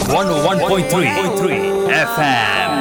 101.3 FM.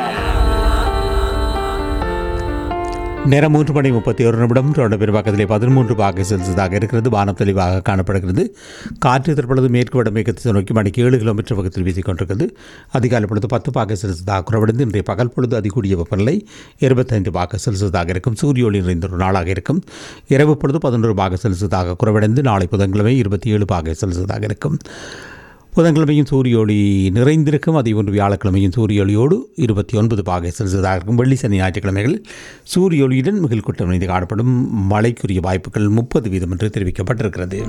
நேரம் மூன்று மணி முப்பத்தி ஒரு நிமிடம் தொடர்ந்து பெரும்பாக்கத்திலே பதிமூன்று பாகை செல்சியஸாக இருக்கிறது வானம் தெளிவாக காணப்படுகிறது காற்று தற்பொழுது மேற்கு வடமேற்கு நோக்கி மணிக்கு ஏழு கிலோமீட்டர் வேகத்தில் வீசிக் கொண்டிருக்கிறது அதிகாலை பொழுது பத்து பாகை செல்சியஸாக குறைவடைந்து இன்றைய பகல் பொழுது அதிகூடிய வெப்பநிலை இருபத்தைந்து பாகை செல்சியஸாக இருக்கும் சூரிய ஒளி நிறைந்த ஒரு நாளாக இருக்கும் இரவு பொழுது பதினொரு பாகை செல்சியஸாக குறைவடைந்து நாளை புதன்கிழமை இருபத்தி ஏழு பாகை செல்சியஸாக இருக்கும் புதன்கிழமையும் சூரிய ஒளி நிறைந்திருக்கும் அதே போன்று வியாழக்கிழமையும் சூரிய ஒளியோடு இருபத்தி ஒன்பது பாகை செல்சியஸாக இருக்கும் வெள்ளி சனி ஞாயிற்றுக்கிழமைகளில் சூரிய ஒளியுடன் மிகில் கூட்டம் மீது காணப்படும் மழைக்குரிய வாய்ப்புகள் முப்பது வீதம் என்று தெரிவிக்கப்பட்டிருக்கிறது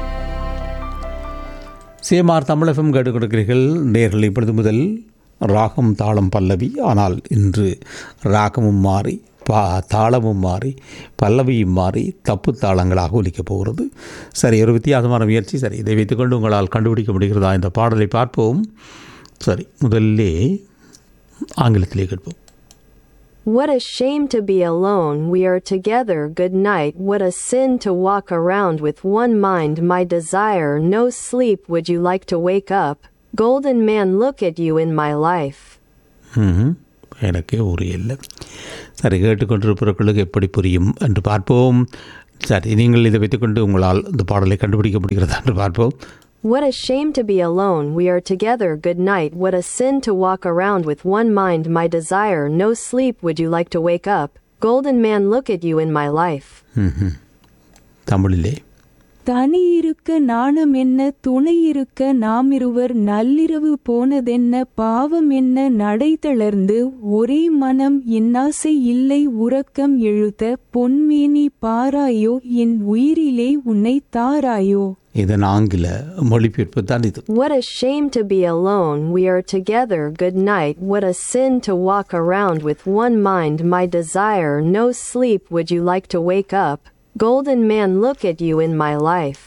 சேமார் தமிழகம் கேட்டு கொடுக்கிறீர்கள் நேர்கள் இப்பொழுது முதல் ராகம் தாளம் பல்லவி ஆனால் இன்று ராகமும் மாறி பா தாளமும் மாறி பல்லவியும் மாறி தப்பு தாளங்களாக ஒலிக்கப் போகிறது சரி ஒரு வித்தியாசமான முயற்சி சரி இதை வைத்துக்கொண்டு உங்களால் கண்டுபிடிக்க முடிகிறதா இந்த பாடலை பார்ப்போம் சரி முதல்லே ஆங்கிலத்திலே கேட்போம் What a shame to be alone, we are together, good night. What a sin to walk around with one mind, my desire, no sleep, would you like to wake up? Golden man, look at you in my life. ம்ஹும். எனக்கே ஒரு இல்லை சரி கேட்டுக்கொண்டிருப்பவர்களுக்கு எப்படி புரியும் என்று பார்ப்போம் சரி நீங்கள் இதை வைத்துக்கொண்டு உங்களால் இந்த பாடலை கண்டுபிடிக்க முடிகிறதா என்று பார்ப்போம் What a shame to be alone, we are together, good night. What a sin to walk around with one mind, my desire, no sleep, would you like to wake up? Golden man, look at you in my life. ம்ஹும். தமிழிலே தனி இருக்க நாணம் என்ன துணை இருக்க நாம் இருவர் நள்ளிரவு போனதென்ன பாவம் என்ன நடை தளர்ந்து ஒரே மனம் என்னாசை இல்லை உறக்கம் எழுத பொன்மேனி பாராயோ என் உயிரிலே உன்னை தாராயோ இதன் ஆங்கில மொழிபெயர்ப்பு தான் இது What a shame to be alone, we are together, good night. What a sin to walk around with one mind, my desire, no sleep, would you like to wake up? Golden man, look at you in my life.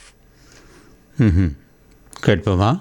ம்ஹும். கேட்போமா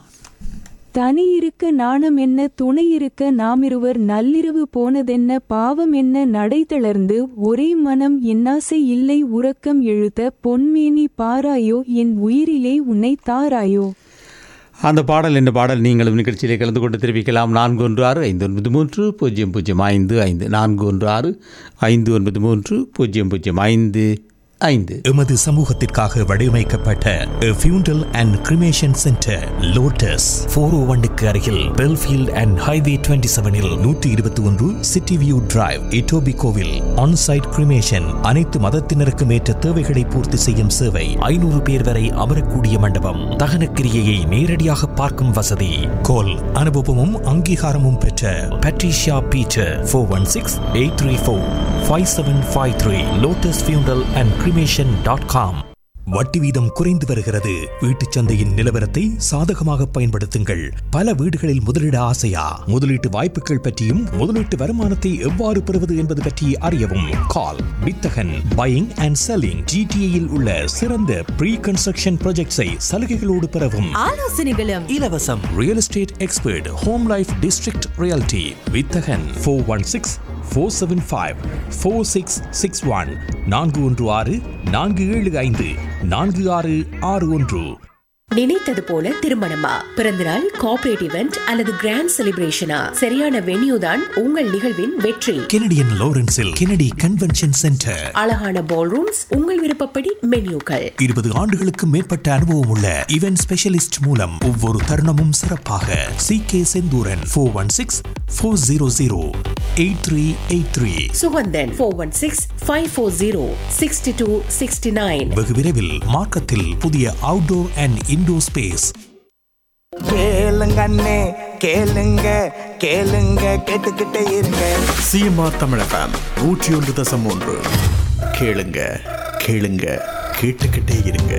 தனி இருக்க நாணம் என்ன துணை இருக்க நாம் இருவர் நள்ளிரவு போனதென்ன பாவம் என்ன நடை தளர்ந்து ஒரே மனம் என்னாசை இல்லை உறக்கம் எழுத பொன்மேனி பாராயோ என் உயிரிலே உன்னை தாராயோ அந்த பாடல் இந்த பாடல் நீங்களும் நிகழ்ச்சியிலே கலந்து கொண்டு தெரிவிக்கலாம் நான்கு ஒன்று ஆறு ஐந்து ஒன்பது மூன்று பூஜ்ஜியம் பூஜ்ஜியம் ஐந்து ஐந்து நான்கு ஒன்று ஆறு ஐந்து ஒன்பது மூன்று பூஜ்ஜியம் பூஜ்ஜியம் ஐந்து ஐந்து எமது சமூகத்திற்காக வடிவமைக்கப்பட்ட funeral and cremation centre Lotus four O ஒன்னுக்கு அருகில் பெல்ஃபீல்ட் அண்ட் ஹைவே டுவெண்ட்டி செவனில் நூற்றி இருபத்தி ஒன்று சிட்டி வியூ டிரைவ் இட்டோபி கோவில் ஆன்சைட் கிரிமேஷன் அனைத்து மதத்தினருக்கும் ஏற்ற தேவைகளை பூர்த்தி செய்யும் சேவை ஐநூறு பேர் வரை அமரக்கூடிய மண்டபம் தகனக்கிரியையை நேரடியாக பார்க்கும் வசதி கோல் அனுபவமும் அங்கீகாரமும் பெற்ற Patricia Peter four one six eight three four five seven five three Lotus funeral and cremation dot com வட்டி வீதம் குறைந்து வருகிறது வீட்டுச் சந்தையின் நிலவரத்தை சாதகமாக பயன்படுத்துங்கள் பல வீடுகளில் முதலீட ஆசையா முதலீட்டு வாய்ப்புகள் பற்றியும் முதலீட்டு வருமானத்தை எவ்வாறு பெறுவது என்பது பற்றி அறியவும் கால் வித்தகன் பையிங் அண்ட் செல்லிங் ஜிடிஏயில் உள்ள சிறந்த ப்ரீ கன்ஸ்ட்ரக்ஷன் ப்ராஜெக்ட்ஸை சலுகைகளோடு பெறவும் ஆலோசனைகளும் இலவசம் real estate expert home life district reality Vithagan four one six four seven five four six six one நான்கு ஒன்று ஆறு நான்கு ஏழு ஐந்து நான்கு ஆறு ஆறு ஒன்று நினைத்தது போல திருமணமா பிறந்தநாள் கார்ப்பரேட் இவெண்ட் அல்லது கிராண்ட் செலிப்ரேஷனா சரியான வென்யூ தான் உங்கள் நிகழ்வின் வெற்றி கெனடியன் லாரன்ஸில் கெனடி கன்வென்ஷன் சென்டர் அழகான பால் ரூம்ஸ் உங்கள் விருப்பப்படி மென்யூக்கள் இருபது ஆண்டுகளுக்கு மேற்பட்ட அனுபவம் உள்ள இவென்ட் ஸ்பெஷலிஸ்ட் மூலம் ஒவ்வொரு தருணமும் சிறப்பாக C K Senthuran four one six four zero zero eight three eight three Suganthan four one six five four zero sixty two sixty nine வெகு விரைவில் மார்க்கத்தில் புதிய அவுட்டோர் அண்ட் இன்டோர் ஸ்பேஸ் கேளுங்க அண்ணே கேளுங்க கேளுங்க கேட்டுக்கிட்டே இருங்க சிஎம்ஆர் தமிழகம் நூற்றி ஒன்று தசம் ஒன்று கேளுங்க கேளுங்க கேட்டுக்கிட்டே இருங்க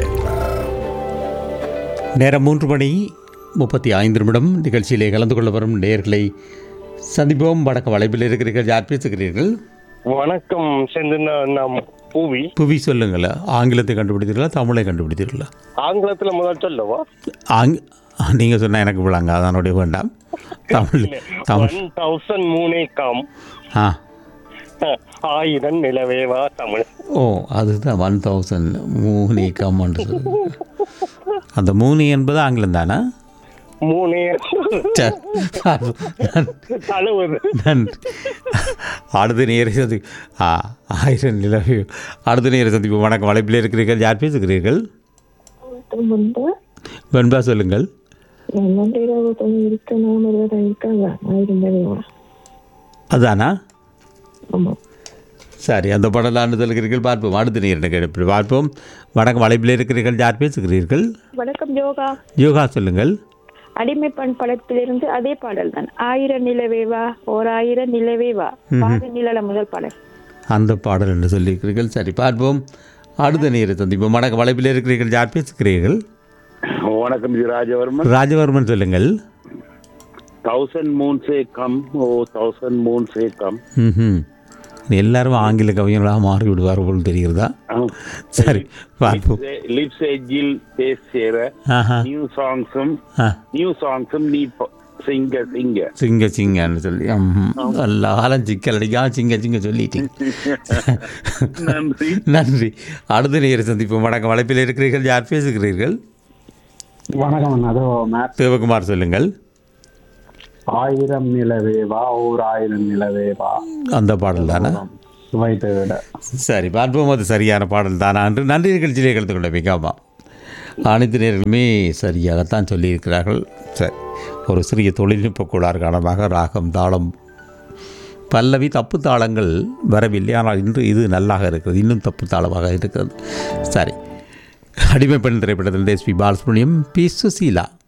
நேரம் மூன்று மணி முப்பத்தி ஐந்து நிமிடம் நிகழ்ச்சியிலே கலந்து கொள்ள வரும் நேர்களை சந்திப்போம் வடக்கு வளைப்பில் இருக்கிறீர்கள் யார் பேசுகிறீர்கள் வணக்கம் செந்தின நாம் பூவி புவி சொல்லுங்கள் ஆங்கிலத்தை கண்டுபிடித்தீர்களா தமிழை கண்டுபிடித்தீர்களா ஆங்கிலத்துல முதல் சொல்லவா ஆங் நீங்கள் சொன்னால் எனக்கு விளங்க அதனுடைய வேண்டாம் தமிழ் தமிழ் ஒன் தௌசண்ட் மூணே காம் ஆ ஆயிரம் நிலவேவா தமிழ் ஓ அதுதான் ஒன் தௌசண்ட் மூணு கம்மன்னு சொல்லு அந்த மூணு என்பது ஆங்கிலம் தானே மூணே சரி. அழுவது நன்றி அடுத்த நேர சந்தி ஆ ஆயிரம் நிலவு அடுத்த நேர சந்திப்பு வணக்கம் வலைப்பில் இருக்கிறீர்கள் யார் பேசுகிறீர்கள் வெண்பா சொல்லுங்கள் அதானா சரி அந்த படலான்னு சொல்கிறீர்கள் பார்ப்போம் அடுத்த நேரம் கேட்டு பார்ப்போம் வணக்கம் வலைப்பில் இருக்கிறீர்கள் யார் பேசுகிறீர்கள் வணக்கம் யோகா யோகா சொல்லுங்கள் அடிமை பெண் படத்திலிருந்து அதே பாடல் தான் ஆயிரம் நிலவேவா ஓர் ஆயிரம் நிலவேவா பாத நிழல முதல் பாடல் அந்த பாடல் என்று சொல்லியிருக்கிறீர்கள் சரி பார்ப்போம் அடுத்த நேர சந்திப்போம் வணக்கம் வலைப்பில் இருக்கிறீர்கள் யார் பேசுகிறீர்கள் வணக்கம் இது ராஜவர்மன் ராஜவர்மன் சொல்லுங்கள் தௌசண்ட் மூன் சே கம் ஓ தௌசண்ட் மூன் சே கம் ம் எல்லாரும் ஆங்கில கவிஞர்களாக மாறி விடுவார் போல் தெரிகிறதா சரி பார்ப்போம் லிப்ஸ் எஜ்ஜில் பேஸ் சேர ஆஹா. நியூ சாங்ஸும் ஆ நியூ சாங்ஸும் நீ ப- சிங்க சிங்க சிங்க சிங்கன்னு சொல்லி ம், எல்லா காலம் சிக்கல் அடிக்கா சிங்க சிங்க சொல்லிட்டீங்க நன்றி நன்றி அடுத்த நேர சந்திப்போம் வணக்கம் வலைப்பில் இருக்கிறீர்கள் யார் பேசுகிறீர்கள் வணக்கம் அதோ மேப் சிவகுமார் சொல்லுங்கள் ஆயிரம் நிலவேவா ஓர் ஆயிரம் நிலவேவா அந்த பாடல் தானே சுவைத்தை விட சரி பார்ப்போம் அது சரியான பாடல் தானா என்று நன்றி நிகழ்ச்சியிலே கலந்து கொள்ள மிகாமா அனைத்து நேர்களுமே சரியாகத்தான் சொல்லியிருக்கிறார்கள் சரி ஒரு சிறிய தொழில்நுட்ப கோளாறு காரணமாக ராகம் தாளம் பல்லவி தப்பு தாளங்கள் வரவில்லை ஆனால் இன்று இது நல்லாக இருக்கிறது இன்னும் தப்பு தாளமாக இருக்கிறது சரி அடிமை பெண் திரைப்படத்தில் எஸ்பி பாலசுப்ரமணியம் பி சுசீலா